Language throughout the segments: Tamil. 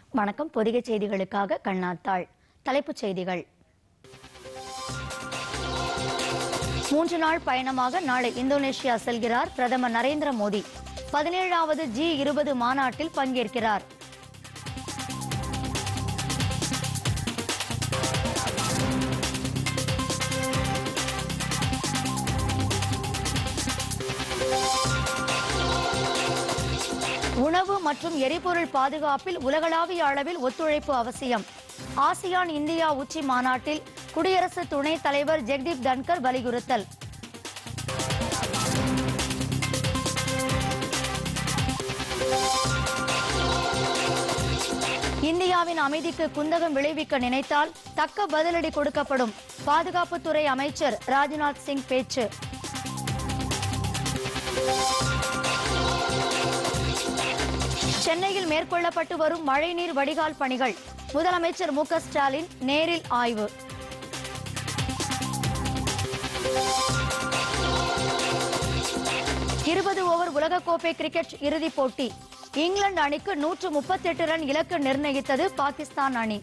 வணக்கம் பொதிகை செய்திகளுக்காக கண்ணாத்தாள் தலைப்புச் செய்திகள் மூன்று நாள் பயணமாக நாளை இந்தோனேஷியா செல்கிறார் பிரதமர் நரேந்திர மோடி பதினேழாவது ஜி இருபது மாநாட்டில் பங்கேற்கிறார் உணவு மற்றும் எரிபொருள் பாதுகாப்பில் உலகளாவிய அளவில் ஒத்துழைப்பு அவசியம் ஆசியான் இந்தியா உச்சி மாநாட்டில் குடியரசு துணைத் தலைவர் ஜெக்தீப் தன்கர் வலியுறுத்தல் இந்தியாவின் அமைதிக்கு குந்தகம் விளைவிக்க நினைத்தால் தக்க பதிலடி கொடுக்கப்படும் பாதுகாப்புத்துறை அமைச்சர் ராஜ்நாத் சிங் பேச்சு சென்னையில் மேற்கொள்ளப்பட்டு வரும் மழைநீர் வடிகால் பணிகள் முதலமைச்சர் மு க ஸ்டாலின் நேரில் ஆய்வு இருபது ஓவர் உலகக்கோப்பை கிரிக்கெட் இறுதிப் போட்டி இங்கிலாந்து அணிக்கு நூற்று முப்பத்தெட்டு ரன் இலக்கு நிர்ணயித்தது பாகிஸ்தான் அணி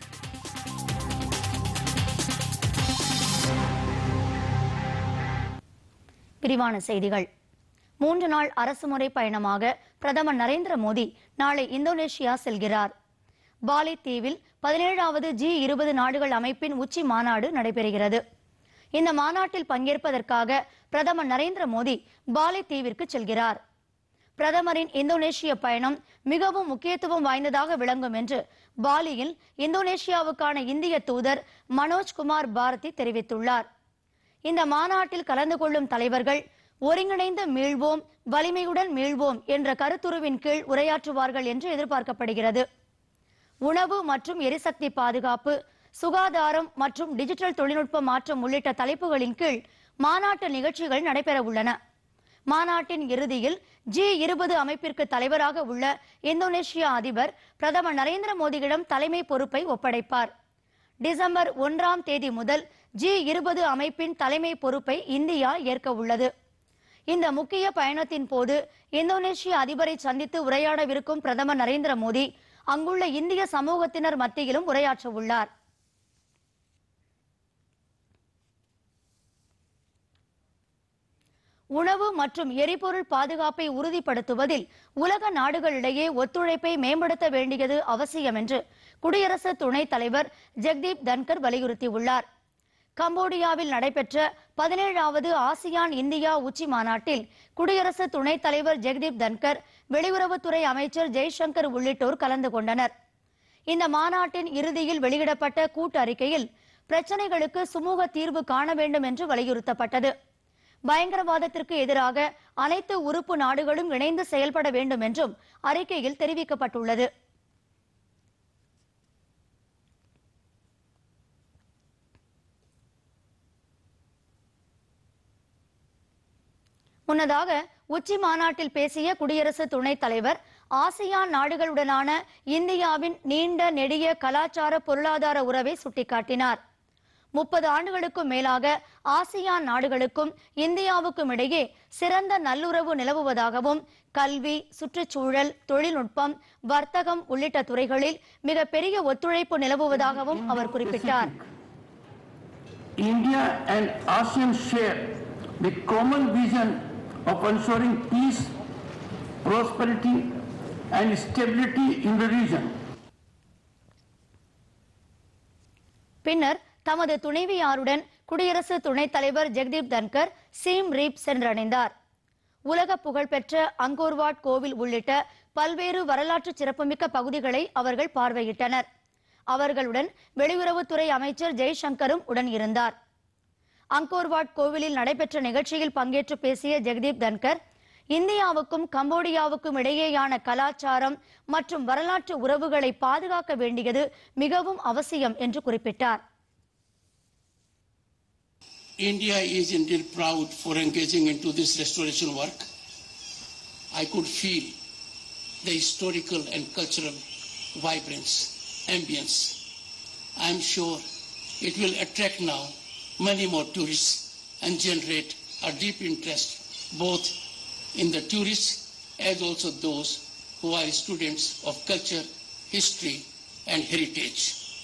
விரிவான செய்திகள் மூன்று நாள் அரசுமுறை பயணமாக பிரதமர் நரேந்திர மோடி நாளை இந்தோனேஷியா செல்கிறார் பாலி தீவில் பதினேழாவது ஜி இருபது நாடுகள் அமைப்பின் உச்சி மாநாடு நடைபெறுகிறது இந்த மாநாட்டில் பங்கேற்பதற்காக பிரதமர் நரேந்திர மோடி பாலி தீவிற்கு செல்கிறார் பிரதமரின் இந்தோனேஷிய பயணம் மிகவும் முக்கியத்துவம் வாய்ந்ததாக விளங்கும் என்று பாலியில் இந்தோனேஷியாவுக்கான இந்திய தூதர் மனோஜ் குமார் பாரதி தெரிவித்துள்ளார் இந்த மாநாட்டில் கலந்து கொள்ளும் தலைவர்கள் ஒருங்கிணைந்து மீள்வோம் வலிமையுடன் மீள்வோம் என்ற கருத்துருவின் கீழ் உரையாற்றுவார்கள் என்று எதிர்பார்க்கப்படுகிறது உணவு மற்றும் எரிசக்தி பாதுகாப்பு சுகாதாரம் மற்றும் டிஜிட்டல் தொழில்நுட்ப மாற்றம் உள்ளிட்ட தலைப்புகளின் கீழ் மாநாட்டு நிகழ்ச்சிகள் நடைபெற உள்ளன மாநாட்டின் இறுதியில் ஜி இருபது அமைப்பிற்கு தலைவராக உள்ள இந்தோனேஷியா அதிபர் பிரதமர் நரேந்திர மோடியிடம் தலைமை பொறுப்பை ஒப்படைப்பார் டிசம்பர் ஒன்றாம் தேதி முதல் ஜி இருபது அமைப்பின் தலைமை பொறுப்பை இந்தியா ஏற்க உள்ளது இந்த முக்கிய பயணத்தின் போது இந்தோனேஷிய அதிபரை சந்தித்து உரையாடவிருக்கும் பிரதமர் நரேந்திர மோடி அங்குள்ள இந்திய சமூகத்தினர் மத்தியிலும் உரையாற்ற உள்ளார் உணவு மற்றும் எரிபொருள் பாதுகாப்பை உறுதிப்படுத்துவதில் உலக நாடுகளிடையே ஒத்துழைப்பை மேம்படுத்த வேண்டியது அவசியம் என்று குடியரசு துணைத் தலைவர் ஜெக்தீப் தன்கர் வலியுறுத்தியுள்ளார் கம்போடியாவில் நடைபெற்ற பதினேழாவது ஆசியான் இந்தியா உச்சி மாநாட்டில் குடியரசு துணைத் தலைவர் ஜெகதீப் தன்கர் வெளியுறவுத்துறை அமைச்சர் ஜெய்சங்கர் உள்ளிட்டோர் கலந்து கொண்டனர் இந்த மாநாட்டின் இறுதியில் வெளியிடப்பட்ட கூட்டு அறிக்கையில் பிரச்சனைகளுக்கு சுமூக தீர்வு காண வேண்டும் என்று வலியுறுத்தப்பட்டது பயங்கரவாதத்திற்கு எதிராக அனைத்து உறுப்பு நாடுகளும் இணைந்து செயல்பட வேண்டும் என்றும் அறிக்கையில் தெரிவிக்கப்பட்டுள்ளது முன்னதாக உச்சி மாநாட்டில் பேசிய குடியரசு துணைத் தலைவர் ஆசியான் நாடுகளுடனான இந்தியாவின் நீண்ட நெடிய கலாச்சார பொருளாதார உறவை சுட்டிக்காட்டினார் முப்பது ஆண்டுகளுக்கும் மேலாக ஆசியான் நாடுகளுக்கும் இந்தியாவுக்கும் இடையே சிறந்த நல்லுறவு நிலவுவதாகவும் கல்வி சுற்றுச்சூழல் தொழில்நுட்பம் வர்த்தகம் உள்ளிட்ட துறைகளில் மிகப்பெரிய ஒத்துழைப்பு நிலவுவதாகவும் அவர் குறிப்பிட்டார் India and ASEAN share the common vision of ensuring peace, prosperity, and stability in the region. பின்னர் தமது துணைவியாருடன் குடியரசு துணைத் தலைவர் ஜெகதீப் தன்கர் சீம் ரீப் சென்றடைந்தார் உலக புகழ்பெற்ற அங்கோர்வாட் கோவில் உள்ளிட்ட பல்வேறு வரலாற்று சிறப்புமிக்க பகுதிகளை அவர்கள் பார்வையிட்டனர் அவர்களுடன் வெளியுறவுத்துறை அமைச்சர் ஜெய்சங்கரும் உடன் இருந்தார் அங்கோர்வாட் கோவிலில் நடைபெற்ற நிகழ்ச்சியில் பங்கேற்று பேசிய ஜெகதீப் தன்கர் இந்தியாவுக்கும் கம்போடியாவுக்கும் இடையேயான கலாச்சாரம் மற்றும் வரலாற்று உறவுகளை பாதுகாக்க வேண்டியது மிகவும் அவசியம் என்று குறிப்பிட்டார் India is indeed proud for engaging into this restoration work. I could feel the historical and cultural vibrance, ambience. I am sure it will attract now many more tourists and generate a deep interest both in the tourists as also those who are students of culture, history, and heritage.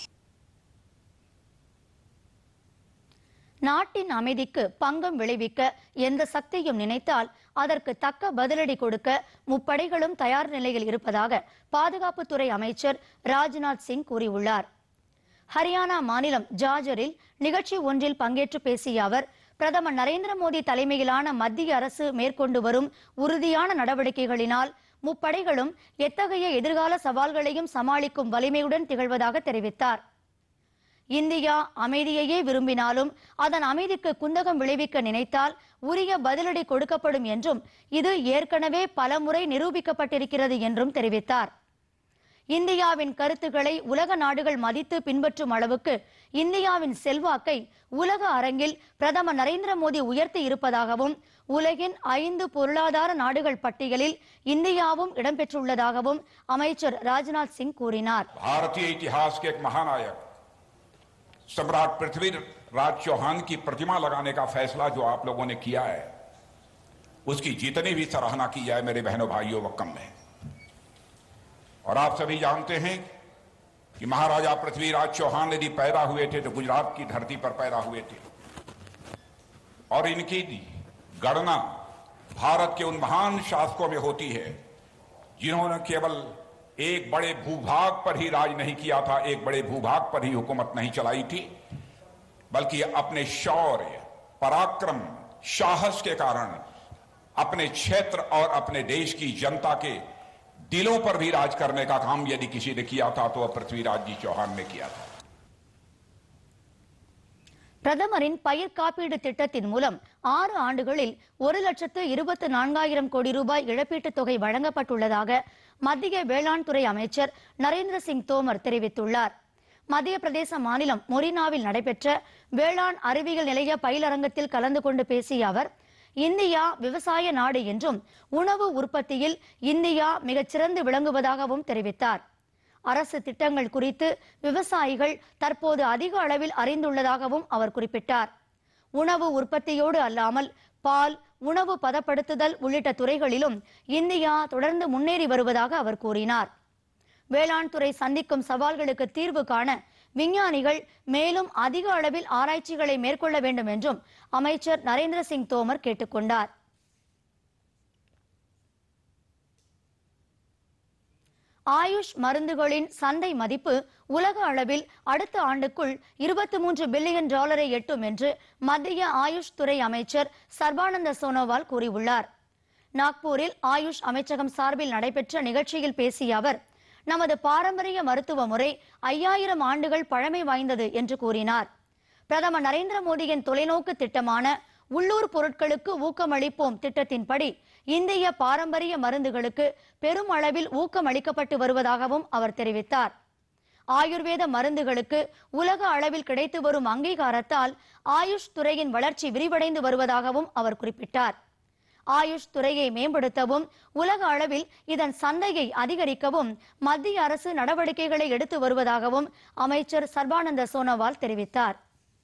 நாட்டின் அமைதிக்கு பங்கம் விளைவிக்க எந்த சக்தியும் நினைத்தால் அதற்கு தக்க பதிலடி கொடுக்க முப்படைகளும் தயார் நிலையில் இருப்பதாக பாதுகாப்புத்துறை அமைச்சர் ராஜ்நாத் சிங் கூறியுள்ளார் ஹரியானா மாநிலம் ஜாஜரில் நிகழ்ச்சி ஒன்றில் பங்கேற்று பேசிய அவர் பிரதமர் நரேந்திர மோடி தலைமையிலான மத்திய அரசு மேற்கொண்டு வரும் உறுதியான நடவடிக்கைகளினால் முப்படைகளும் எத்தகைய எதிர்கால சவால்களையும் சமாளிக்கும் வலிமையுடன் திகழ்வதாக தெரிவித்தார் இந்தியா அமைதியையே விரும்பினாலும் அதன் அமைதிக்கு குந்தகம் விளைவிக்க நினைத்தால் உரிய பதிலடி கொடுக்கப்படும் என்றும் இது ஏற்கனவே பலமுறை நிரூபிக்கப்பட்டிருக்கிறது என்றும் தெரிவித்தார் இந்தியாவின் கருத்துக்களை உலக நாடுகள் மதித்து பின்பற்றும் அளவுக்கு இந்தியாவின் செல்வாக்கை உலக அரங்கில் பிரதமர் நரேந்திர மோடி உயர்த்தி இருப்பதாகவும் உலகின் ஐந்து பொருளாதார நாடுகள் பட்டியலில் இந்தியாவும் இடம்பெற்றுள்ளதாகவும் அமைச்சர் ராஜ்நாத் சிங் கூறினார் भारतीय इतिहास के एक महानायक सम्राट पृथ्वीराज चौहान की प्रतिमा लगाने का फैसला जो आप लोगों ने किया है उसकी जितनी भी सराहना की जाए मेरे बहनों भाइयों व कम में और आप सभी जानते हैं कि महाराजा पृथ्वीराज चौहान यदि पैदा हुए थे तो गुजरात की धरती पर पैदा हुए थे और इनकी गणना भारत के उन महान शासकों में होती है जिन्होंने केवल एक बड़े भूभाग पर ही राज नहीं किया था एक बड़े भूभाग पर ही हुकूमत नहीं चलाई थी बल्कि अपने शौर्य पराक्रम साहस के कारण अपने क्षेत्र और अपने देश की जनता के दिलों पर भी राज करने का काम यदि किसी ने किया था तो वह पृथ्वीराज जी चौहान ने किया था பிரதமரின் பயிர் காப்பீடு திட்டத்தின் மூலம் ஆறு ஆண்டுகளில் ஒரு லட்சத்து இருபத்து நான்காயிரம் கோடி ரூபாய் இழப்பீட்டுத் தொகை வழங்கப்பட்டுள்ளதாக மத்திய வேளாண் துறை அமைச்சர் நரேந்திர சிங் தோமர் தெரிவித்துள்ளார் மத்திய பிரதேச மாநிலம் மொரினாவில் நடைபெற்ற வேளாண் அறிவியல் நிலைய பயிலரங்கத்தில் கலந்து கொண்டு பேசிய அவர் இந்தியா விவசாய நாடு என்றும் உணவு உற்பத்தியில் இந்தியா மிகச் சிறந்து விளங்குவதாகவும் தெரிவித்தார் அரசு திட்டங்கள் குறித்து விவசாயிகள் தற்போது அதிக அளவில் அறிந்துள்ளதாகவும் அவர் குறிப்பிட்டார் உணவு உற்பத்தியோடு அல்லாமல் பால் உணவு பதப்படுத்துதல் உள்ளிட்ட துறைகளிலும் இந்தியா தொடர்ந்து முன்னேறி வருவதாக அவர் கூறினார் வேளாண் துறை சந்திக்கும் சவால்களுக்கு தீர்வு காண விஞ்ஞானிகள் மேலும் அதிக அளவில் ஆராய்ச்சிகளை மேற்கொள்ள வேண்டும் என்றும் அமைச்சர் நரேந்திர சிங் தோமர் கேட்டுக்கொண்டார் ஆயுஷ் மருந்துகளின் சந்தை மதிப்பு உலக அளவில் அடுத்த ஆண்டுக்குள் இருபத்தி மூன்று பில்லியன் டாலரை எட்டும் என்று மத்திய ஆயுஷ் துறை அமைச்சர் சர்பானந்த சோனோவால் கூறியுள்ளார் நாக்பூரில் ஆயுஷ் அமைச்சகம் சார்பில் நடைபெற்ற நிகழ்ச்சியில் பேசிய அவர் நமது பாரம்பரிய மருத்துவ முறை ஐயாயிரம் ஆண்டுகள் பழமை வாய்ந்தது என்று கூறினார் பிரதமர் நரேந்திர மோடியின் தொலைநோக்கு திட்டமான உள்ளூர் பொருட்களுக்கு ஊக்கமளிப்போம் திட்டத்தின்படி இந்திய பாரம்பரிய மருந்துகளுக்கு பெரும் அளவில் ஊக்கம் அளிக்கப்பட்டு வருவதாகவும் அவர் தெரிவித்தார் ஆயுர்வேத மருந்துகளுக்கு உலக அளவில் கிடைத்து வரும் அங்கீகாரத்தால் ஆயுஷ் துறையின் வளர்ச்சி விரிவடைந்து வருவதாகவும் அவர் குறிப்பிட்டார் ஆயுஷ் துறையை மேம்படுத்தவும் உலக அளவில் இதன் சந்தையை அதிகரிக்கவும் மத்திய அரசு நடவடிக்கைகளை எடுத்து வருவதாகவும் அமைச்சர் சர்பானந்த சோனோவால் தெரிவித்தார்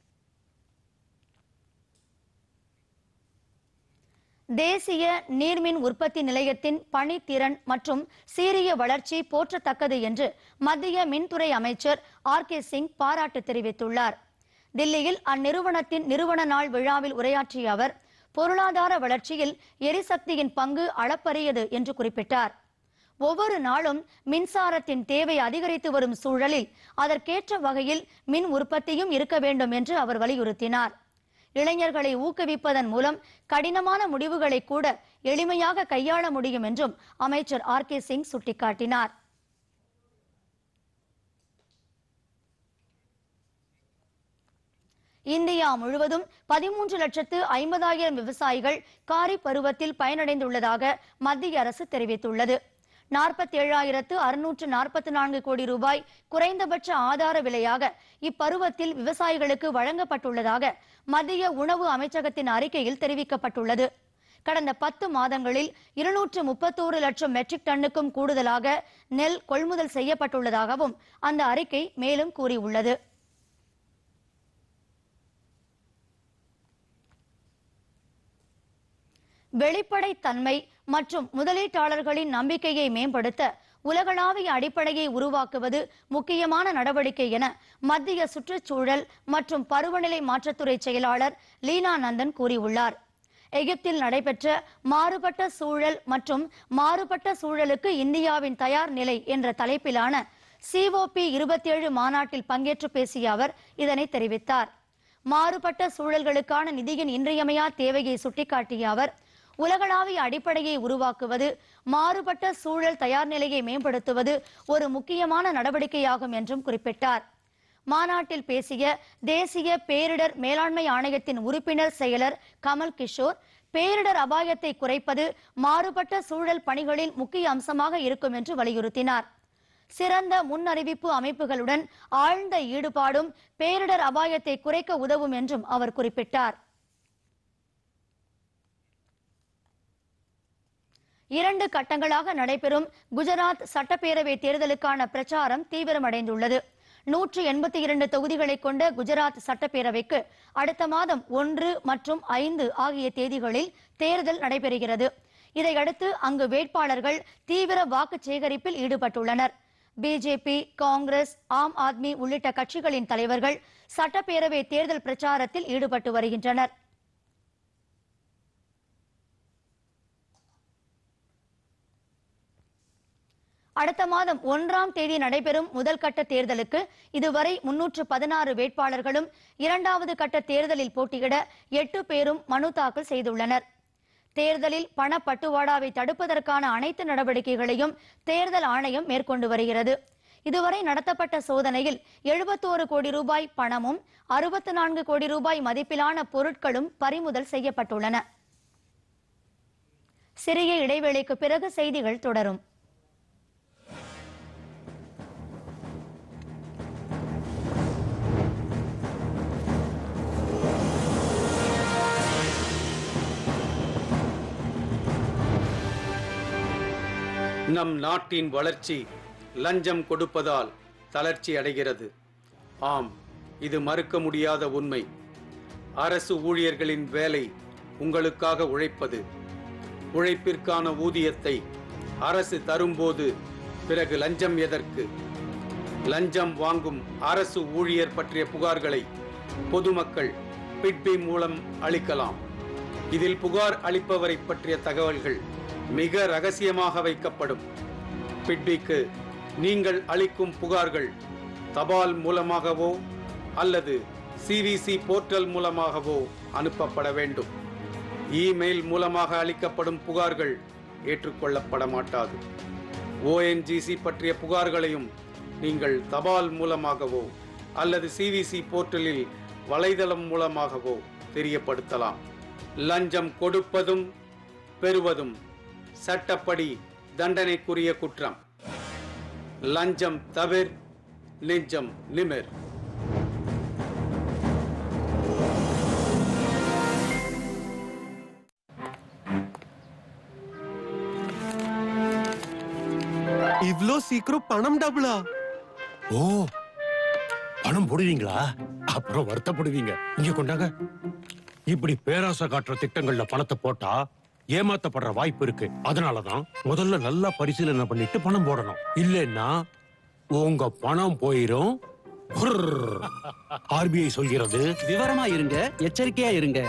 தேசிய நீர்மின் உற்பத்தி நிலையத்தின் பணித்திறன் மற்றும் சீரிய வளர்ச்சி போற்றத்தக்கது என்று மத்திய மின்துறை அமைச்சர் ஆர் கே சிங் பாராட்டு தெரிவித்துள்ளார் தில்லியில் அந்நிறுவனத்தின் நிறுவன நாள் விழாவில் உரையாற்றிய அவர் பொருளாதார வளர்ச்சியில் எரிசக்தியின் பங்கு அளப்பரியது என்று குறிப்பிட்டார் ஒவ்வொரு நாளும் மின்சாரத்தின் தேவை அதிகரித்து வரும் சூழலில் அதற்கேற்ற வகையில் மின் உற்பத்தியும் இருக்க வேண்டும் என்று அவர் வலியுறுத்தினார் இளைஞர்களை ஊக்குவிப்பதன் மூலம் கடினமான முடிவுகளை கூட எளிமையாக கையாள முடியும் என்றும் அமைச்சர் ஆர் கே சிங் சுட்டிக்காட்டினார் இந்தியா முழுவதும் பதிமூன்று லட்சத்து ஐம்பதாயிரம் விவசாயிகள் காரி பருவத்தில் பயனடைந்துள்ளதாக மத்திய அரசு தெரிவித்துள்ளது நாற்பத்தி ஏழாயிரத்து அறுநூற்று நாற்பத்தி நான்கு கோடி ரூபாய் குறைந்தபட்ச ஆதார விலையாக இப்பருவத்தில் விவசாயிகளுக்கு வழங்கப்பட்டுள்ளதாக மத்திய உணவு அமைச்சகத்தின் அறிக்கையில் தெரிவிக்கப்பட்டுள்ளது கடந்த பத்து மாதங்களில் இருநூற்று முப்பத்தோரு லட்சம் மெட்ரிக் டன்னுக்கும் கூடுதலாக நெல் கொள்முதல் செய்யப்பட்டுள்ளதாகவும் அந்த அறிக்கை மேலும் கூறியுள்ளது வெளிப்படைத்தன்மை மற்றும் முதலீட்டாளர்களின் நம்பிக்கையை மேம்படுத்த உலகளாவிய அடிப்படையை உருவாக்குவது முக்கியமான நடவடிக்கை என மத்திய சுற்றுச்சூழல் மற்றும் பருவநிலை மாற்றத்துறை செயலாளர் லீனா நந்தன் கூறியுள்ளார் எகிப்தில் நடைபெற்ற மாறுபட்ட சூழல் மற்றும் மாறுபட்ட சூழலுக்கு இந்தியாவின் தயார் நிலை என்ற தலைப்பிலான சிஓபி இருபத்தேழு மாநாட்டில் பங்கேற்று பேசிய அவர் இதனை தெரிவித்தார் மாறுபட்ட சூழல்களுக்கான நிதியின் இன்றியமையா தேவையை சுட்டிக்காட்டிய அவர் உலகளாவிய அடிப்படையை உருவாக்குவது மாறுபட்ட சூழல் தயார் நிலையை மேம்படுத்துவது ஒரு முக்கியமான நடவடிக்கையாகும் என்றும் குறிப்பிட்டார் மாநாட்டில் பேசிய தேசிய பேரிடர் மேலாண்மை ஆணையத்தின் உறுப்பினர் செயலர் கமல் கிஷோர் பேரிடர் அபாயத்தை குறைப்பது மாறுபட்ட சூழல் பணிகளின் முக்கிய அம்சமாக இருக்கும் என்று வலியுறுத்தினார் சிறந்த முன்னறிவிப்பு அமைப்புகளுடன் ஆழ்ந்த ஈடுபாடும் பேரிடர் அபாயத்தை குறைக்க உதவும் என்றும் அவர் குறிப்பிட்டார் இரண்டு கட்டங்களாக நடைபெறும் குஜராத் சட்டப்பேரவை தேர்தலுக்கான பிரச்சாரம் தீவிரமடைந்துள்ளது நூற்று எண்பத்தி இரண்டு தொகுதிகளை கொண்ட குஜராத் சட்டப்பேரவைக்கு அடுத்த மாதம் ஒன்று மற்றும் ஐந்து ஆகிய தேதிகளில் தேர்தல் நடைபெறுகிறது இதையடுத்து அங்கு வேட்பாளர்கள் தீவிர வாக்கு சேகரிப்பில் ஈடுபட்டுள்ளனர் பிஜேபி காங்கிரஸ் ஆம் ஆத்மி உள்ளிட்ட கட்சிகளின் தலைவர்கள் சட்டப்பேரவை தேர்தல் பிரச்சாரத்தில் ஈடுபட்டு வருகின்றனர் அடுத்த மாதம் ஒன்றாம் தேதி நடைபெறும் முதல் கட்ட தேர்தலுக்கு இதுவரை முன்னூற்று பதினாறு வேட்பாளர்களும் இரண்டாவது கட்ட தேர்தலில் போட்டியிட எட்டு பேரும் மனு தாக்கல் செய்துள்ளனர் தேர்தலில் பணப்பட்டுவாடாவை தடுப்பதற்கான அனைத்து நடவடிக்கைகளையும் தேர்தல் ஆணையம் மேற்கொண்டு வருகிறது இதுவரை நடத்தப்பட்ட சோதனையில் எழுபத்தோரு கோடி ரூபாய் பணமும் அறுபத்து நான்கு கோடி ரூபாய் மதிப்பிலான பொருட்களும் பறிமுதல் செய்யப்பட்டுள்ளன சிறிய இடைவேளைக்கு பிறகு செய்திகள் தொடரும் நம் நாட்டின் வளர்ச்சி லஞ்சம் கொடுப்பதால் தளர்ச்சி அடைகிறது ஆம் இது மறுக்க முடியாத உண்மை அரசு ஊழியர்களின் வேலை உங்களுக்காக உழைப்பது உழைப்பிற்கான ஊதியத்தை அரசு தரும்போது பிறகு லஞ்சம் எதற்கு லஞ்சம் வாங்கும் அரசு ஊழியர் பற்றிய புகார்களை பொதுமக்கள் பிட்பி மூலம் அளிக்கலாம் இதில் புகார் அளிப்பவரை பற்றிய தகவல்கள் மிக ரகசியமாக வைக்கப்படும் பிட்பிக்கு நீங்கள் அளிக்கும் புகார்கள் தபால் மூலமாகவோ அல்லது சிவிசி போர்ட்டல் மூலமாகவோ அனுப்பப்பட வேண்டும் இமெயில் மூலமாக அளிக்கப்படும் புகார்கள் ஏற்றுக்கொள்ளப்பட மாட்டாது ஓஎன்ஜிசி பற்றிய புகார்களையும் நீங்கள் தபால் மூலமாகவோ அல்லது சிவிசி போர்ட்டலில் வலைதளம் மூலமாகவோ தெரியப்படுத்தலாம் லஞ்சம் கொடுப்பதும் பெறுவதும் சட்டப்படி தண்டனைக்குரிய குற்றம் லஞ்சம் தவிர் நெஞ்சம் நிமிர் இவ்ளோ சீக்கிரம் பணம் டபுளா ஓ பணம் போடுவீங்களா அப்புறம் வருத்தப்படுவீங்க இங்க கொண்டாங்க இப்படி பேராசை காட்டுற திட்டங்கள்ல பணத்தை போட்டா ஏமாத்தப்படுற வாய்ப்பு இருக்கு அதனாலதான் முதல்ல நல்லா பரிசீலனை பண்ணிட்டு பணம் போடணும் இல்லைன்னா உங்க பணம் போயிரும் ஆர்பிஐ சொல்கிறது விவரமா இருங்க எச்சரிக்கையா இருங்க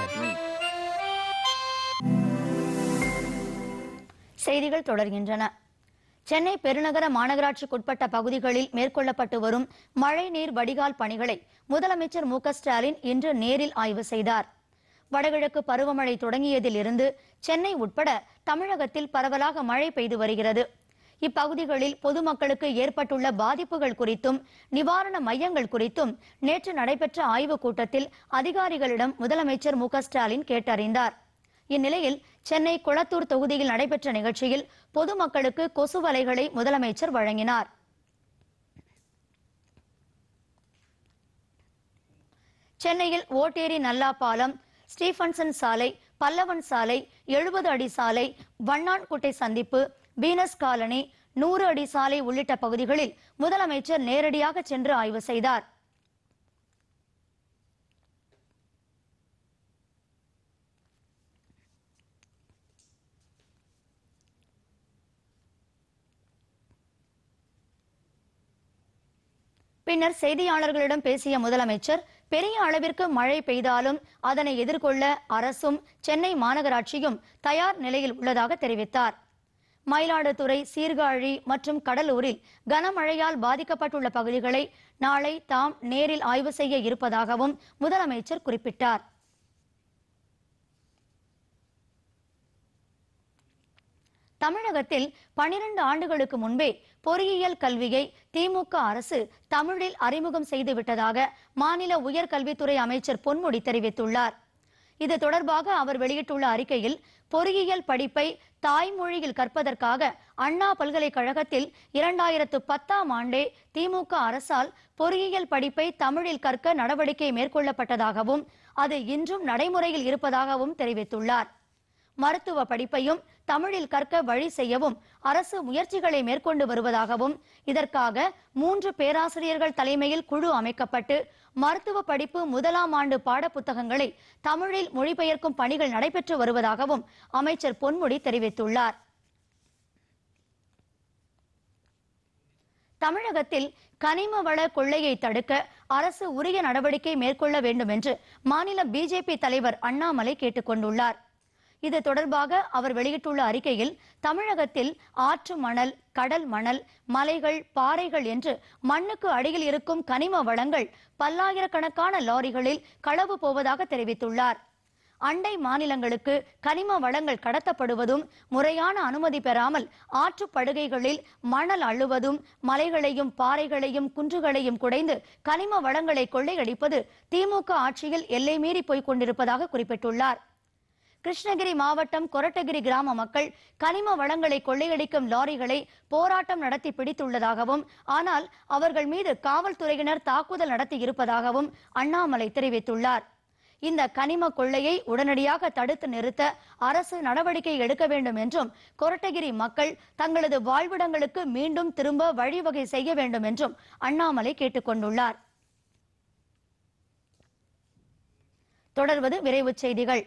செய்திகள் தொடர்கின்றன சென்னை பெருநகர மாநகராட்சிக்குட்பட்ட பகுதிகளில் மேற்கொள்ளப்பட்டு வரும் மழைநீர் வடிகால் பணிகளை முதலமைச்சர் மு க ஸ்டாலின் இன்று நேரில் ஆய்வு செய்தார் வடகிழக்கு பருவமழை தொடங்கியதில் இருந்து சென்னை உட்பட தமிழகத்தில் பரவலாக மழை பெய்து வருகிறது இப்பகுதிகளில் பொதுமக்களுக்கு ஏற்பட்டுள்ள பாதிப்புகள் குறித்தும் நிவாரண மையங்கள் குறித்தும் நேற்று நடைபெற்ற ஆய்வுக் கூட்டத்தில் அதிகாரிகளிடம் முதலமைச்சர் மு க ஸ்டாலின் கேட்டறிந்தார் இந்நிலையில் சென்னை குளத்தூர் தொகுதியில் நடைபெற்ற நிகழ்ச்சியில் பொதுமக்களுக்கு கொசு வலைகளை முதலமைச்சர் வழங்கினார் சென்னையில் ஓட்டேரி நல்லா பாலம் ஸ்டீஃபன்சன் சாலை பல்லவன் சாலை எழுபது அடி சாலை வண்ணான்குட்டை சந்திப்பு பீனஸ் காலனி நூறு அடி சாலை உள்ளிட்ட பகுதிகளில் முதலமைச்சர் நேரடியாக சென்று ஆய்வு செய்தார் பின்னர் செய்தியாளர்களிடம் பேசிய முதலமைச்சர் பெரிய அளவிற்கு மழை பெய்தாலும் அதனை எதிர்கொள்ள அரசும் சென்னை மாநகராட்சியும் தயார் நிலையில் உள்ளதாக தெரிவித்தார் மயிலாடுதுறை சீர்காழி மற்றும் கடலூரில் கனமழையால் பாதிக்கப்பட்டுள்ள பகுதிகளை நாளை தாம் நேரில் ஆய்வு செய்ய இருப்பதாகவும் முதலமைச்சர் குறிப்பிட்டார் தமிழகத்தில் பனிரெண்டு ஆண்டுகளுக்கு முன்பே பொறியியல் கல்வியை திமுக அரசு தமிழில் அறிமுகம் செய்து விட்டதாக மாநில உயர்கல்வித்துறை அமைச்சர் பொன்முடி தெரிவித்துள்ளார் இது தொடர்பாக அவர் வெளியிட்டுள்ள அறிக்கையில் பொறியியல் படிப்பை தாய்மொழியில் கற்பதற்காக அண்ணா பல்கலைக்கழகத்தில் இரண்டாயிரத்து பத்தாம் ஆண்டே திமுக அரசால் பொறியியல் படிப்பை தமிழில் கற்க நடவடிக்கை மேற்கொள்ளப்பட்டதாகவும் அது இன்றும் நடைமுறையில் இருப்பதாகவும் தெரிவித்துள்ளார் மருத்துவ படிப்பையும் தமிழில் கற்க வழி செய்யவும் அரசு முயற்சிகளை மேற்கொண்டு வருவதாகவும் இதற்காக மூன்று பேராசிரியர்கள் தலைமையில் குழு அமைக்கப்பட்டு மருத்துவ படிப்பு முதலாம் ஆண்டு பாடப்புத்தகங்களை தமிழில் மொழிபெயர்க்கும் பணிகள் நடைபெற்று வருவதாகவும் அமைச்சர் பொன்முடி தெரிவித்துள்ளார் தமிழகத்தில் கனிம வள கொள்ளையை தடுக்க அரசு உரிய நடவடிக்கை மேற்கொள்ள வேண்டும் என்று மாநில பிஜேபி தலைவர் அண்ணாமலை கேட்டுக் கொண்டுள்ளார் இது தொடர்பாக அவர் வெளியிட்டுள்ள அறிக்கையில் தமிழகத்தில் ஆற்று மணல் கடல் மணல் மலைகள் பாறைகள் என்று மண்ணுக்கு அடியில் இருக்கும் கனிம வளங்கள் பல்லாயிரக்கணக்கான லாரிகளில் களவு போவதாக தெரிவித்துள்ளார் அண்டை மாநிலங்களுக்கு கனிம வளங்கள் கடத்தப்படுவதும் முறையான அனுமதி பெறாமல் ஆற்றுப் படுகைகளில் மணல் அள்ளுவதும் மலைகளையும் பாறைகளையும் குன்றுகளையும் குடைந்து கனிம வளங்களை கொள்ளையடிப்பது திமுக ஆட்சியில் எல்லை மீறி போய்க் கொண்டிருப்பதாக குறிப்பிட்டுள்ளார் கிருஷ்ணகிரி மாவட்டம் கொரட்டகிரி கிராம மக்கள் கனிம வளங்களை கொள்ளையடிக்கும் லாரிகளை போராட்டம் நடத்தி பிடித்துள்ளதாகவும் ஆனால் அவர்கள் மீது காவல்துறையினர் தாக்குதல் நடத்தி இருப்பதாகவும் அண்ணாமலை தெரிவித்துள்ளார் இந்த கனிம கொள்ளையை உடனடியாக தடுத்து நிறுத்த அரசு நடவடிக்கை எடுக்க வேண்டும் என்றும் கொரட்டகிரி மக்கள் தங்களது வாழ்விடங்களுக்கு மீண்டும் திரும்ப வழிவகை செய்ய வேண்டும் என்றும் அண்ணாமலை கேட்டுக்கொண்டுள்ளார் தொடர்வது விரைவுச் செய்திகள்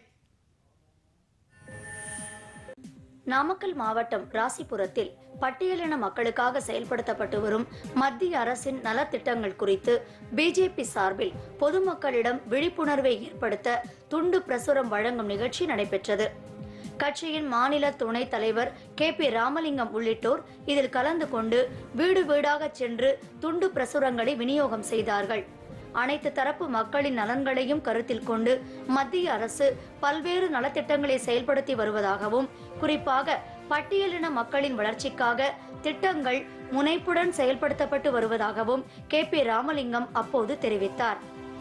நாமக்கல் மாவட்டம் ராசிபுரத்தில் பட்டியலின மக்களுக்காக செயல்படுத்தப்பட்டு வரும் மத்திய அரசின் நலத்திட்டங்கள் குறித்து பிஜேபி சார்பில் பொதுமக்களிடம் விழிப்புணர்வை ஏற்படுத்த துண்டு பிரசுரம் வழங்கும் நிகழ்ச்சி நடைபெற்றது கட்சியின் மாநில துணைத் தலைவர் கே பி ராமலிங்கம் உள்ளிட்டோர் இதில் கலந்து கொண்டு வீடு வீடாக சென்று துண்டு பிரசுரங்களை விநியோகம் செய்தார்கள் அனைத்து தரப்பு மக்களின் நலன்களையும் கருத்தில் கொண்டு மத்திய அரசு பல்வேறு நலத்திட்டங்களை செயல்படுத்தி வருவதாகவும் குறிப்பாக பட்டியலின மக்களின் வளர்ச்சிக்காக திட்டங்கள் முனைப்புடன் செயல்படுத்தப்பட்டு வருவதாகவும் கே பி ராமலிங்கம் அப்போது தெரிவித்தார்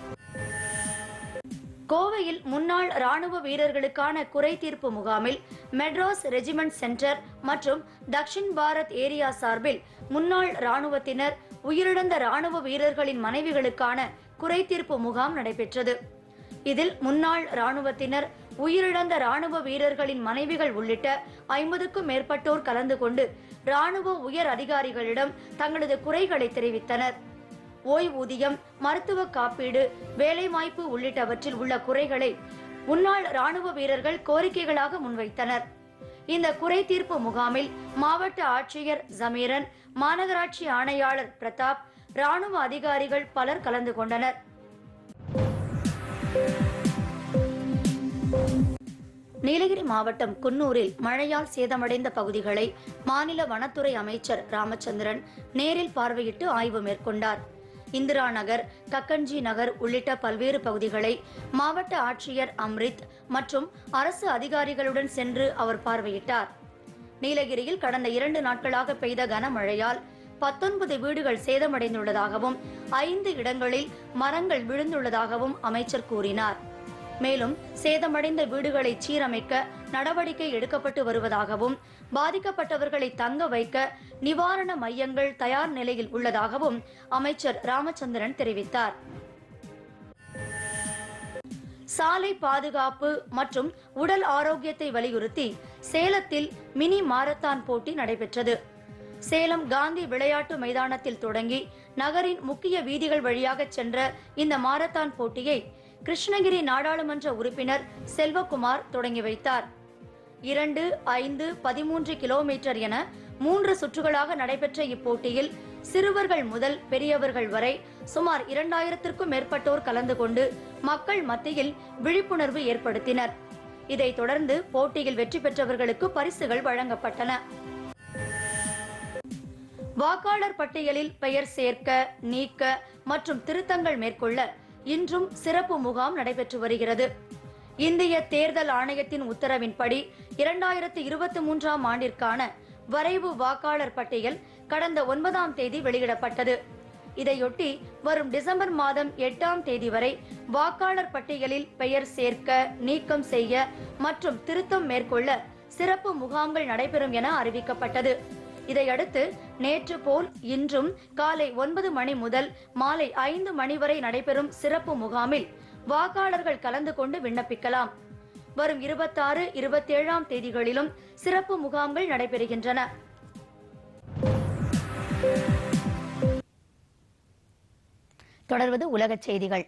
கோவையில் முன்னாள் ராணுவ வீரர்களுக்கான குறை தீர்ப்பு முகாமில் மெட்ராஸ் ரெஜிமெண்ட் சென்டர் மற்றும் தக்ஷின் பாரத் ஏரியா சார்பில் முன்னாள் ராணுவத்தினர் உயிரிழந்த ராணுவ வீரர்களின் மனைவிகளுக்கான குறை தீர்ப்பு முகாம் நடைபெற்றது இதில் முன்னாள் ராணுவத்தினர் உயிரிழந்த ராணுவ வீரர்களின் மனைவிகள் உள்ளிட்ட ஐம்பதுக்கும் மேற்பட்டோர் கலந்து கொண்டு ராணுவ உயர் அதிகாரிகளிடம் தங்களது குறைகளை தெரிவித்தனர் ஓய்வூதியம் மருத்துவ காப்பீடு வேலைவாய்ப்பு உள்ளிட்டவற்றில் உள்ள குறைகளை முன்னாள் ராணுவ வீரர்கள் கோரிக்கைகளாக முன்வைத்தனர் இந்த குறை தீர்ப்பு முகாமில் மாவட்ட ஆட்சியர் ஜமீரன் மாநகராட்சி ஆணையாளர் பிரதாப் ராணுவ அதிகாரிகள் பலர் கலந்து கொண்டனர் நீலகிரி மாவட்டம் குன்னூரில் மழையால் சேதமடைந்த பகுதிகளை மாநில வனத்துறை அமைச்சர் ராமச்சந்திரன் நேரில் பார்வையிட்டு ஆய்வு மேற்கொண்டார் இந்திரா நகர் கக்கன்ஜி நகர் உள்ளிட்ட பல்வேறு பகுதிகளை மாவட்ட ஆட்சியர் அம்ரித் மற்றும் அரசு அதிகாரிகளுடன் சென்று அவர் பார்வையிட்டார் நீலகிரியில் கடந்த இரண்டு நாட்களாக பெய்த கனமழையால் பத்தொன்பது வீடுகள் சேதமடைந்துள்ளதாகவும் ஐந்து இடங்களில் மரங்கள் விழுந்துள்ளதாகவும் அமைச்சர் கூறினார் மேலும் சேதமடைந்த வீடுகளை சீரமைக்க நடவடிக்கை எடுக்கப்பட்டு வருவதாகவும் பாதிக்கப்பட்டவர்களை தங்க வைக்க நிவாரண மையங்கள் தயார் நிலையில் உள்ளதாகவும் அமைச்சர் ராமச்சந்திரன் தெரிவித்தார் சாலை பாதுகாப்பு மற்றும் உடல் ஆரோக்கியத்தை வலியுறுத்தி சேலத்தில் மினி மாரத்தான் போட்டி நடைபெற்றது சேலம் காந்தி விளையாட்டு மைதானத்தில் தொடங்கி நகரின் முக்கிய வீதிகள் வழியாக சென்ற இந்த மாரத்தான் போட்டியை கிருஷ்ணகிரி நாடாளுமன்ற உறுப்பினர் செல்வகுமார் தொடங்கி வைத்தார் இரண்டு ஐந்து பதிமூன்று கிலோமீட்டர் என மூன்று சுற்றுகளாக நடைபெற்ற இப்போட்டியில் சிறுவர்கள் முதல் பெரியவர்கள் வரை சுமார் இரண்டாயிரத்திற்கும் மேற்பட்டோர் கலந்து கொண்டு மக்கள் மத்தியில் விழிப்புணர்வு ஏற்படுத்தினர் இதைத் தொடர்ந்து போட்டியில் வெற்றி பெற்றவர்களுக்கு பரிசுகள் வழங்கப்பட்டன வாக்காளர் பட்டியலில் பெயர் சேர்க்க நீக்க மற்றும் திருத்தங்கள் மேற்கொள்ள இன்றும் சிறப்பு முகாம் நடைபெற்று வருகிறது இந்திய தேர்தல் ஆணையத்தின் உத்தரவின்படி இரண்டாயிரத்து இருபத்தி மூன்றாம் ஆண்டிற்கான வரைவு வாக்காளர் பட்டியல் கடந்த ஒன்பதாம் தேதி வெளியிடப்பட்டது இதையொட்டி வரும் டிசம்பர் மாதம் எட்டாம் தேதி வரை வாக்காளர் பட்டியலில் பெயர் சேர்க்க நீக்கம் செய்ய மற்றும் திருத்தம் மேற்கொள்ள சிறப்பு முகாம்கள் நடைபெறும் என அறிவிக்கப்பட்டது இதையடுத்து நேற்று போல் இன்றும் காலை ஒன்பது மணி முதல் மாலை ஐந்து மணி வரை நடைபெறும் சிறப்பு முகாமில் வாக்காளர்கள் கலந்து கொண்டு விண்ணப்பிக்கலாம் வரும் இருபத்தாறு இருபத்தேழாம் தேதிகளிலும் சிறப்பு முகாம்கள் நடைபெறுகின்றன தொடர்வது உலகச் செய்திகள்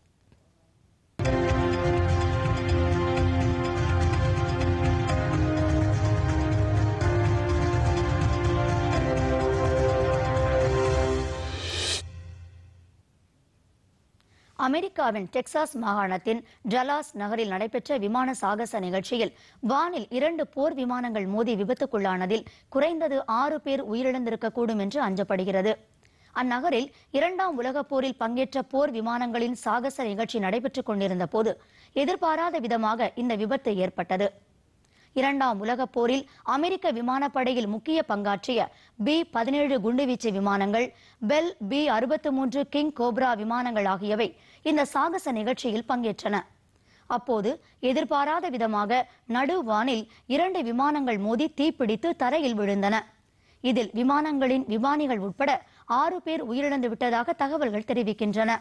அமெரிக்காவின் டெக்சாஸ் மாகாணத்தின் டலாஸ் நகரில் நடைபெற்ற விமான சாகச நிகழ்ச்சியில் வானில் இரண்டு போர் விமானங்கள் மோதி விபத்துக்குள்ளானதில் குறைந்தது ஆறு பேர் உயிரிழந்திருக்கக்கூடும் என்று அஞ்சப்படுகிறது அந்நகரில் இரண்டாம் உலகப் போரில் பங்கேற்ற போர் விமானங்களின் சாகச நிகழ்ச்சி நடைபெற்றுக் கொண்டிருந்த போது எதிர்பாராத விதமாக இந்த விபத்து ஏற்பட்டது இரண்டாம் உலகப் போரில் அமெரிக்க விமானப்படையில் முக்கிய பங்காற்றிய பி பதினேழு குண்டுவீச்சு விமானங்கள் பெல் பி அறுபத்து மூன்று கிங் கோப்ரா விமானங்கள் ஆகியவை இந்த சாகச நிகழ்ச்சியில் பங்கேற்றன அப்போது எதிர்பாராத விதமாக நடுவானில் இரண்டு விமானங்கள் மோதி தீப்பிடித்து தரையில் விழுந்தன இதில் விமானங்களின் விமானிகள் உட்பட ஆறு பேர் உயிரிழந்து விட்டதாக தகவல்கள் தெரிவிக்கின்றன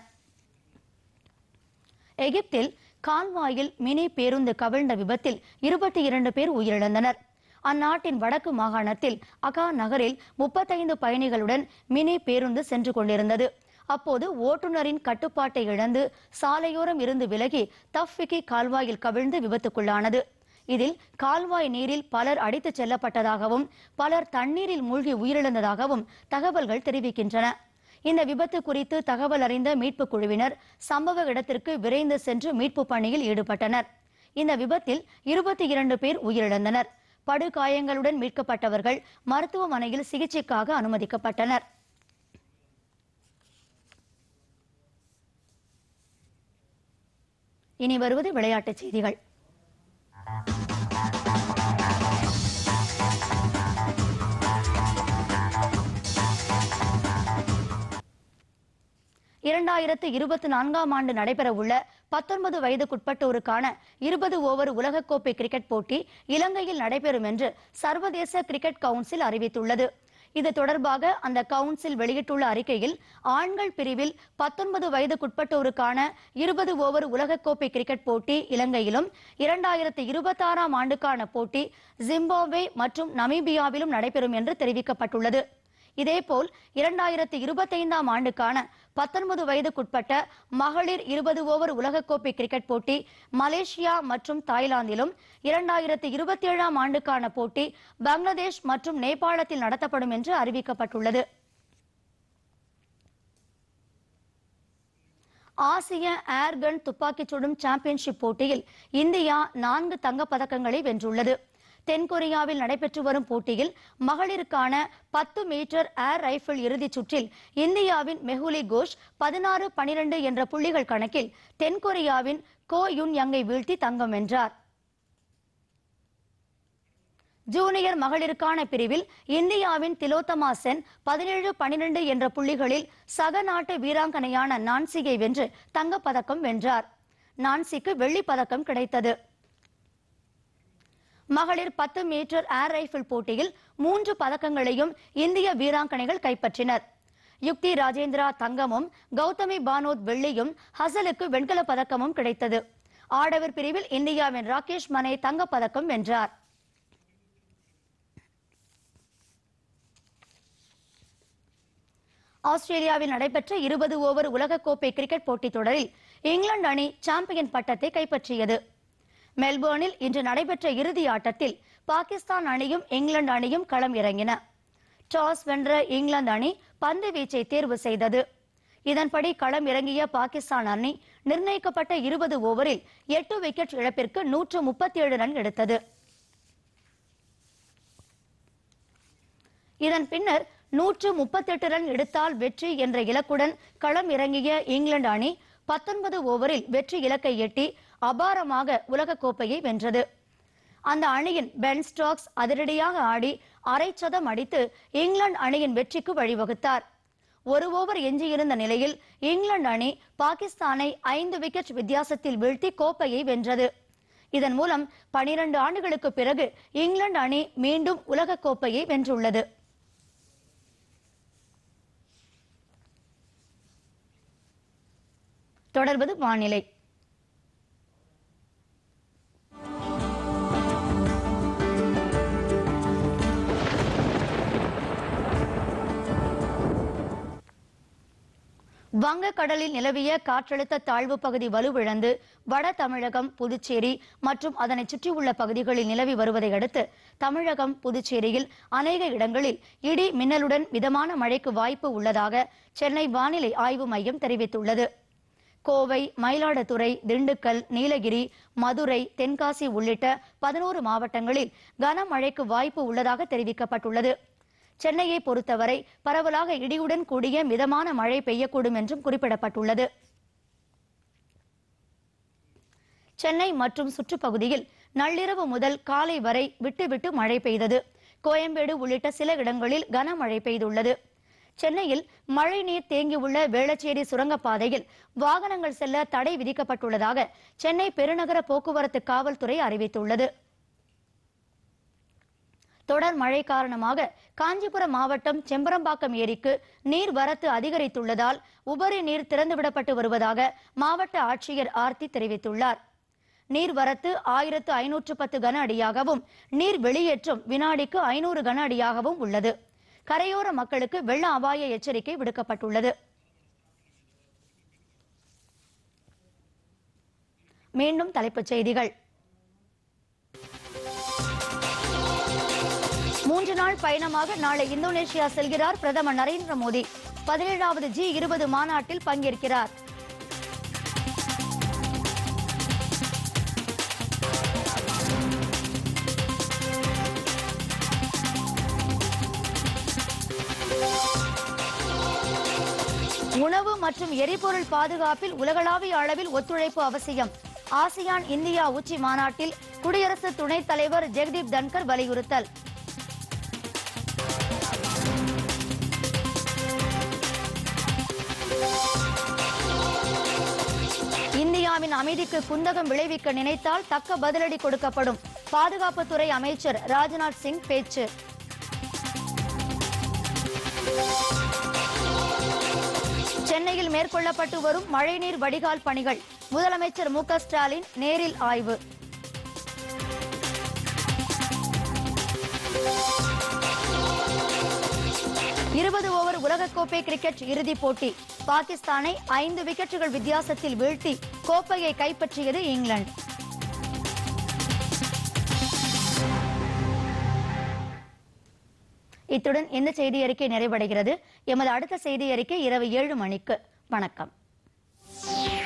எகிப்தில் கால்வாயில் மினி பேருந்து கவிழ்ந்த விபத்தில் இருபத்தி இரண்டு பேர் உயிரிழந்தனர் அந்நாட்டின் வடக்கு மாகாணத்தில் அகா நகரில் முப்பத்தைந்து பயணிகளுடன் மினி பேருந்து சென்று கொண்டிருந்தது அப்போது ஓட்டுநரின் கட்டுப்பாட்டை இழந்து சாலையோரம் இருந்து விலகி தஃபிகி கால்வாயில் கவிழ்ந்து விபத்துக்குள்ளானது இதில் கால்வாய் நீரில் பலர் அடித்துச் செல்லப்பட்டதாகவும் பலர் தண்ணீரில் மூழ்கி உயிரிழந்ததாகவும் தகவல்கள் தெரிவிக்கின்றன இந்த விபத்து குறித்து தகவல் அறிந்த மீட்புக் குழுவினர் சம்பவ இடத்திற்கு விரைந்து சென்று மீட்பு பணியில் ஈடுபட்டனர் இந்த விபத்தில் இருபத்தி இரண்டு பேர் உயிரிழந்தனர் படுகாயங்களுடன் மீட்கப்பட்டவர்கள் மருத்துவமனையில் சிகிச்சைக்காக அனுமதிக்கப்பட்டனர் இனி வருவது விளையாட்டுச் செய்திகள் இரண்டாயிரத்து இருபத்தி நான்காம் ஆண்டு நடைபெறவுள்ள பத்தொன்பது வயதுக்குட்பட்டோருக்கான இருபது ஓவர் உலகக்கோப்பை கிரிக்கெட் போட்டி இலங்கையில் நடைபெறும் என்று சர்வதேச கிரிக்கெட் கவுன்சில் அறிவித்துள்ளது இது தொடர்பாக அந்த கவுன்சில் வெளியிட்டுள்ள அறிக்கையில் ஆண்கள் பிரிவில் பத்தொன்பது வயதுக்குட்பட்டோருக்கான இருபது ஓவர் உலகக்கோப்பை கிரிக்கெட் போட்டி இலங்கையிலும் இரண்டாயிரத்து இருபத்தாறாம் ஆண்டுக்கான போட்டி ஜிம்பாப்வே மற்றும் நமீபியாவிலும் நடைபெறும் என்று தெரிவிக்கப்பட்டுள்ளது இதேபோல் இரண்டாயிரத்து இருபத்தைந்தாம் ஆண்டுக்கான பத்தொன்பது வயதுக்குட்பட்ட மகளிர் இருபது ஓவர் உலகக்கோப்பை கிரிக்கெட் போட்டி மலேசியா மற்றும் தாய்லாந்திலும் இரண்டாயிரத்து இருபத்தி ஏழாம் ஆண்டுக்கான போட்டி பங்களாதேஷ் மற்றும் நேபாளத்தில் நடத்தப்படும் என்று அறிவிக்கப்பட்டுள்ளது ஆசிய ஏர்கன் துப்பாக்கிச் சுடும் சாம்பியன்ஷிப் போட்டியில் இந்தியா நான்கு தங்கப் பதக்கங்களை வென்றுள்ளது தென்கொரியாவில் நடைபெற்று வரும் போட்டியில் மகளிருக்கான பத்து மீட்டர் ஏர் ரைபிள் இறுதிச் சுற்றில் இந்தியாவின் மெஹுலி கோஷ் பதினாறு பனிரெண்டு என்ற புள்ளிகள் கணக்கில் தென்கொரியாவின் கோ யுன் யங்கை வீழ்த்தி தங்கம் வென்றார் ஜூனியர் மகளிருக்கான பிரிவில் இந்தியாவின் திலோத்தமா சென் பதினேழு பனிரெண்டு என்ற புள்ளிகளில் சக நாட்டு வீராங்கனையான நான்சியை வென்று தங்கப்பதக்கம் வென்றார் நான்சிக்கு வெள்ளிப் பதக்கம் கிடைத்தது மகளிர் பத்து மீட்டர் ஏர் ரைபிள் போட்டியில் மூன்று பதக்கங்களையும் இந்திய வீராங்கனைகள் கைப்பற்றினர் யுக்தி ராஜேந்திரா தங்கமும் கௌதமி பானோத் வெள்ளியும் ஹசலுக்கு வெண்கலப் பதக்கமும் கிடைத்தது ஆடவர் பிரிவில் இந்தியாவின் ராகேஷ் மனே தங்கப் பதக்கம் வென்றார் ஆஸ்திரேலியாவில் நடைபெற்ற இருபது ஓவர் உலகக்கோப்பை கிரிக்கெட் போட்டித் தொடரில் இங்கிலாந்து அணி சாம்பியன் பட்டத்தை கைப்பற்றியது மெல்போர்னில் இன்று நடைபெற்ற இறுதி ஆட்டத்தில் பாகிஸ்தான் அணியும் இங்கிலாந்து அணியும் களம் இறங்கின டாஸ் வென்ற இங்கிலாந்து அணி பந்து வீச்சை தேர்வு செய்தது இதன்படி களம் இறங்கிய பாகிஸ்தான் அணி நிர்ணயிக்கப்பட்ட இருபது ஓவரில் எட்டு விக்கெட் இழப்பிற்கு நூற்று முப்பத்தி ஏழு ரன் எடுத்தது இதன் பின்னர் நூற்று முப்பத்தெட்டு ரன் எடுத்தால் வெற்றி என்ற இலக்குடன் களம் இறங்கிய இங்கிலாந்து அணி பத்தொன்பது ஓவரில் வெற்றி இலக்கை எட்டி அபாரமாக உலகக்கோப்பையை வென்றது அந்த அணியின் பென் ஸ்டோக்ஸ் அதிரடியாக ஆடி அரை சதம் அடித்து இங்கிலாந்து அணியின் வெற்றிக்கு வழிவகுத்தார் ஒரு ஓவர் எஞ்சியிருந்த நிலையில் இங்கிலாந்து அணி பாகிஸ்தானை ஐந்து விக்கெட் வித்தியாசத்தில் வீழ்த்தி கோப்பையை வென்றது இதன் மூலம் பனிரண்டு ஆண்டுகளுக்கு பிறகு இங்கிலாந்து அணி மீண்டும் உலகக் கோப்பையை வென்றுள்ளது தொடர்வது வானிலை வங்கக்கடலில் நிலவிய காற்றழுத்த தாழ்வு பகுதி வலுவிழந்து வட தமிழகம் புதுச்சேரி மற்றும் அதனை சுற்றியுள்ள பகுதிகளில் நிலவி வருவதை அடுத்து தமிழகம் புதுச்சேரியில் அநேக இடங்களில் இடி மின்னலுடன் மிதமான மழைக்கு வாய்ப்பு உள்ளதாக சென்னை வானிலை ஆய்வு மையம் தெரிவித்துள்ளது கோவை மயிலாடுதுறை திண்டுக்கல் நீலகிரி மதுரை தென்காசி உள்ளிட்ட பதினோரு மாவட்டங்களில் கனமழைக்கு வாய்ப்பு உள்ளதாக தெரிவிக்கப்பட்டுள்ளது சென்னையை பொறுத்தவரை பரவலாக இடியுடன் கூடிய மிதமான மழை பெய்யக்கூடும் என்றும் குறிப்பிடப்பட்டுள்ளது சென்னை மற்றும் சுற்றுப்பகுதியில் நள்ளிரவு முதல் காலை வரை விட்டுவிட்டு மழை பெய்தது கோயம்பேடு உள்ளிட்ட சில இடங்களில் கனமழை பெய்துள்ளது சென்னையில் மழைநீர் தேங்கியுள்ள வேளச்சேரி சுரங்கப்பாதையில் வாகனங்கள் செல்ல தடை விதிக்கப்பட்டுள்ளதாக சென்னை பெருநகர போக்குவரத்து காவல்துறை அறிவித்துள்ளது தொடர் மழை காரணமாக காஞ்சிபுரம் மாவட்டம் செம்பரம்பாக்கம் ஏரிக்கு நீர் வரத்து அதிகரித்துள்ளதால் உபரி நீர் திறந்துவிடப்பட்டு வருவதாக மாவட்ட ஆட்சியர் ஆர்த்தி தெரிவித்துள்ளார் நீர் வரத்து ஆயிரத்து ஐநூற்று பத்து கன அடியாகவும் நீர் வெளியேற்றம் வினாடிக்கு ஐநூறு கன அடியாகவும் உள்ளது கரையோர மக்களுக்கு வெள்ள அபாய எச்சரிக்கை விடுக்கப்பட்டுள்ளது மீண்டும் தலைப்புச் செய்திகள் மூன்று நாள் பயணமாக நாளை இந்தோனேஷியா செல்கிறார் பிரதமர் நரேந்திர மோடி பதினேழாவது ஜி இருபது மாநாட்டில் பங்கேற்கிறார் உணவு மற்றும் எரிபொருள் பாதுகாப்பில் உலகளாவிய அளவில் ஒத்துழைப்பு அவசியம் ஆசியான் இந்தியா உச்சி மாநாட்டில் குடியரசு துணைத் தலைவர் ஜெகதீப் தன்கர் வலியுறுத்தல் இந்தியாவின் அமைதிக்கு குந்தகம் விளைவிக்க நினைத்தால் தக்க பதிலடி கொடுக்கப்படும் பாதுகாப்புத்துறை அமைச்சர் ராஜ்நாத் சிங் பேச்சு சென்னையில் மேற்கொள்ளப்பட்டு வரும் மழைநீர் வடிகால் பணிகள் முதலமைச்சர் மு க ஸ்டாலின் நேரில் ஆய்வு இருபது ஓவர் உலகக்கோப்பை கிரிக்கெட் இறுதிப் போட்டி பாகிஸ்தானை ஐந்து விக்கெட்டுகள் வித்தியாசத்தில் வீழ்த்தி கோப்பையை கைப்பற்றியது இங்கிலாந்து இத்துடன் இந்த செய்தி அறிக்கை நிறைவடைகிறது எமது அடுத்த செய்தி அறிக்கை இரவு ஏழு மணிக்கு வணக்கம்